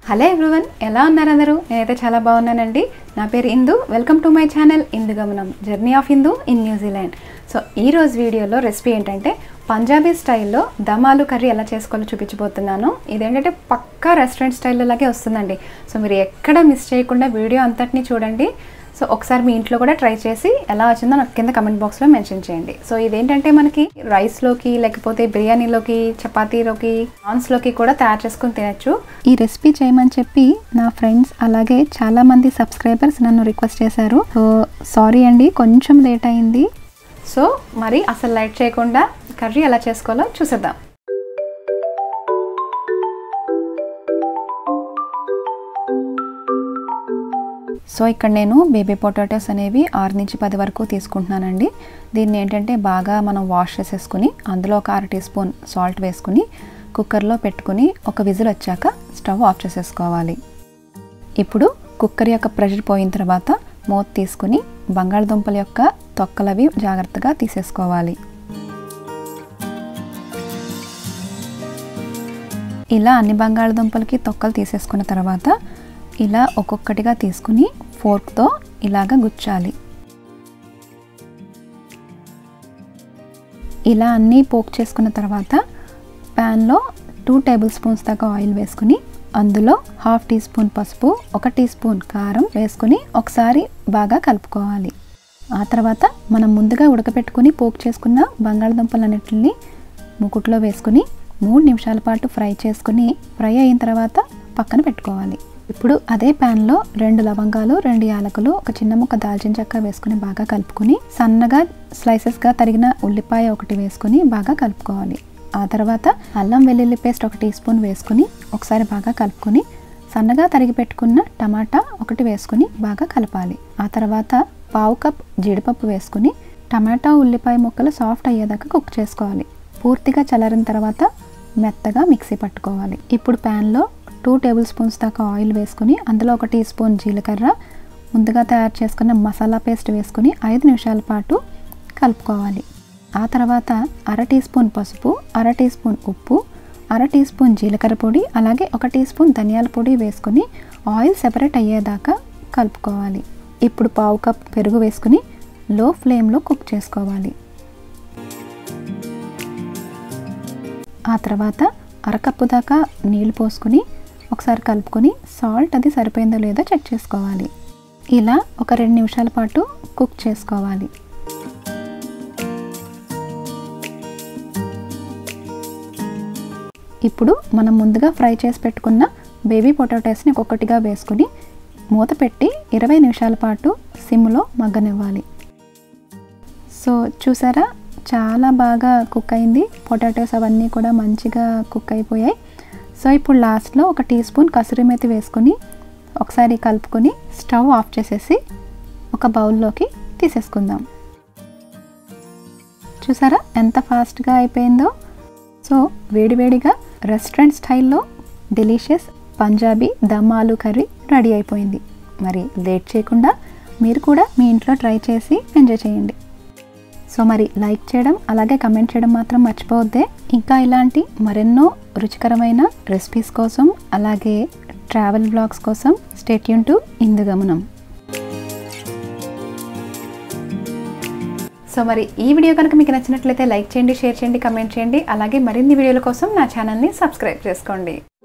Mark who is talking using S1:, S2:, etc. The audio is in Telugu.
S1: హలో ఎవ్రీవన్ ఎలా ఉన్నారు అందరూ నేనైతే చాలా బాగున్నానండి నా పేరు Indu welcome to my channel Indu గమనం journey of Indu in New Zealand so ఈ రోజు వీడియోలో రెసిపీ ఏంటంటే పంజాబీ స్టైల్లో దమ్ ఆలు కర్రీ ఎలా చేసుకోవాలో చూపించబోతున్నాను ఇదేంటంటే పక్కా రెస్టారెంట్ స్టైల్లో లాగే వస్తుందండి సో మీరు ఎక్కడ మిస్ చేయకుండా వీడియో అంతటిని చూడండి సో ఒకసారి మీ ఇంట్లో కూడా ట్రై చేసి ఎలా వచ్చిందో నాకు కింద కమెంట్ బాక్స్లో మెన్షన్ చేయండి సో ఇదేంటంటే మనకి రైస్లోకి లేకపోతే బిర్యానీలోకి చపాతీలోకి నాన్స్లోకి కూడా తయారు చేసుకుని తినచ్చు ఈ రెసిపీ చేయమని చెప్పి నా ఫ్రెండ్స్ అలాగే చాలా మంది సబ్స్క్రైబర్స్ నన్ను రిక్వెస్ట్ చేశారు సో సారీ అండి కొంచెం లేట్ అయింది సో మరి అసలు లైట్ చేయకుండా కర్రీ ఎలా చేసుకోవాలో చూసేద్దాం సో ఇక్కడ నేను బేబీ పొటాటోస్ అనేవి ఆరు నుంచి పది వరకు తీసుకుంటున్నానండి దీన్ని ఏంటంటే బాగా మనం వాష్ చేసేసుకుని అందులో ఒక అర టీ స్పూన్ సాల్ట్ వేసుకుని కుక్కర్లో పెట్టుకుని ఒక విజిల్ వచ్చాక స్టవ్ ఆఫ్ చేసేసుకోవాలి ఇప్పుడు కుక్కర్ యొక్క ప్రెషర్ పోయిన తర్వాత మూత తీసుకుని బంగాళదుంపల యొక్క తొక్కలవి జాగ్రత్తగా తీసేసుకోవాలి ఇలా అన్ని బంగాళదుంపలకి తొక్కలు తీసేసుకున్న తర్వాత ఇలా ఒక్కొక్కటిగా తీసుకుని ఫోర్క్తో ఇలాగ గుచ్చాలి ఇలా అన్నీ పోక్ చేసుకున్న తర్వాత ప్యాన్లో టూ టేబుల్ స్పూన్స్ దాకా ఆయిల్ వేసుకుని అందులో హాఫ్ టీ స్పూన్ పసుపు ఒక టీ స్పూన్ కారం వేసుకుని ఒకసారి బాగా కలుపుకోవాలి ఆ తర్వాత మనం ముందుగా ఉడకపెట్టుకుని పోక్ చేసుకున్న బంగాళదుంపలన్నిటిని ముకుట్లో వేసుకుని మూడు నిమిషాల పాటు ఫ్రై చేసుకుని ఫ్రై అయిన తర్వాత పక్కన పెట్టుకోవాలి ఇప్పుడు అదే ప్యాన్లో రెండు లవంగాలు రెండు యాలకులు ఒక చిన్న ముక్క దాల్చిన చెక్క వేసుకుని బాగా కలుపుకుని సన్నగా స్లైసెస్గా తరిగిన ఉల్లిపాయ ఒకటి వేసుకుని బాగా కలుపుకోవాలి ఆ తర్వాత అల్లం వెల్లుల్లి పేస్ట్ ఒక టీ స్పూన్ వేసుకుని ఒకసారి బాగా కలుపుకొని సన్నగా తరిగి పెట్టుకున్న టమాటా ఒకటి వేసుకుని బాగా కలపాలి ఆ తర్వాత పావు కప్ జీడిపప్పు వేసుకుని టమాటా ఉల్లిపాయ ముక్కలు సాఫ్ట్ అయ్యేదాకా కుక్ చేసుకోవాలి పూర్తిగా చల్లారిన తర్వాత మెత్తగా మిక్సీ పట్టుకోవాలి ఇప్పుడు ప్యాన్లో టూ టేబుల్ స్పూన్స్ దాకా ఆయిల్ వేసుకుని అందులో ఒక టీ స్పూన్ జీలకర్ర ముందుగా తయారు చేసుకున్న మసాలా పేస్ట్ వేసుకుని ఐదు నిమిషాల పాటు కలుపుకోవాలి ఆ తర్వాత అర టీ స్పూన్ పసుపు అర టీ స్పూన్ ఉప్పు అర టీ స్పూన్ జీలకర్ర పొడి అలాగే ఒక టీ స్పూన్ ధనియాల పొడి వేసుకుని ఆయిల్ సెపరేట్ అయ్యేదాకా కలుపుకోవాలి ఇప్పుడు పావు కప్ పెరుగు వేసుకుని లో ఫ్లేమ్లో కుక్ చేసుకోవాలి ఆ తర్వాత అరకప్పు దాకా నీళ్ళు పోసుకుని ఒకసారి కలుపుకొని సాల్ట్ అది సరిపోయిందో లేదో చెక్ చేసుకోవాలి ఇలా ఒక రెండు నిమిషాల పాటు కుక్ చేసుకోవాలి ఇప్పుడు మనం ముందుగా ఫ్రై చేసి పెట్టుకున్న బేబీ పొటాటోస్ని ఒక్కొక్కటిగా వేసుకుని మూత పెట్టి ఇరవై నిమిషాల పాటు సిమ్లో మగ్గనివ్వాలి సో చూసారా చాలా బాగా కుక్ అయింది పొటాటోస్ అవన్నీ కూడా మంచిగా కుక్ అయిపోయాయి సో ఇప్పుడు లాస్ట్లో ఒక టీ స్పూన్ కసూరి మెతి వేసుకొని ఒకసారి కలుపుకొని స్టవ్ ఆఫ్ చేసేసి ఒక బౌల్లోకి తీసేసుకుందాం చూసారా ఎంత ఫాస్ట్గా అయిపోయిందో సో వేడివేడిగా రెస్టారెంట్ స్టైల్లో డెలిషియస్ పంజాబీ దమ్ ఆలు కర్రీ రెడీ అయిపోయింది మరి లేట్ చేయకుండా మీరు కూడా మీ ఇంట్లో ట్రై చేసి ఎంజాయ్ చేయండి సో మరి లైక్ చేయడం అలాగే కమెంట్ చేయడం మాత్రం మర్చిపోవద్దే ఇంకా ఇలాంటి మరెన్నో రుచికరమైన రెసిపీస్ కోసం అలాగే ట్రావెల్ బ్లాగ్స్ కోసం stay tuned to Indu Gamanam so మరి ఈ వీడియో కనుక మీకు నచ్చినట్లయితే లైక్ చేయండి షేర్ చేయండి కమెంట్ చేయండి అలాగే మరిన్ని వీడియోల కోసం నా ఛానల్ని సబ్స్క్రైబ్ చేసుకోండి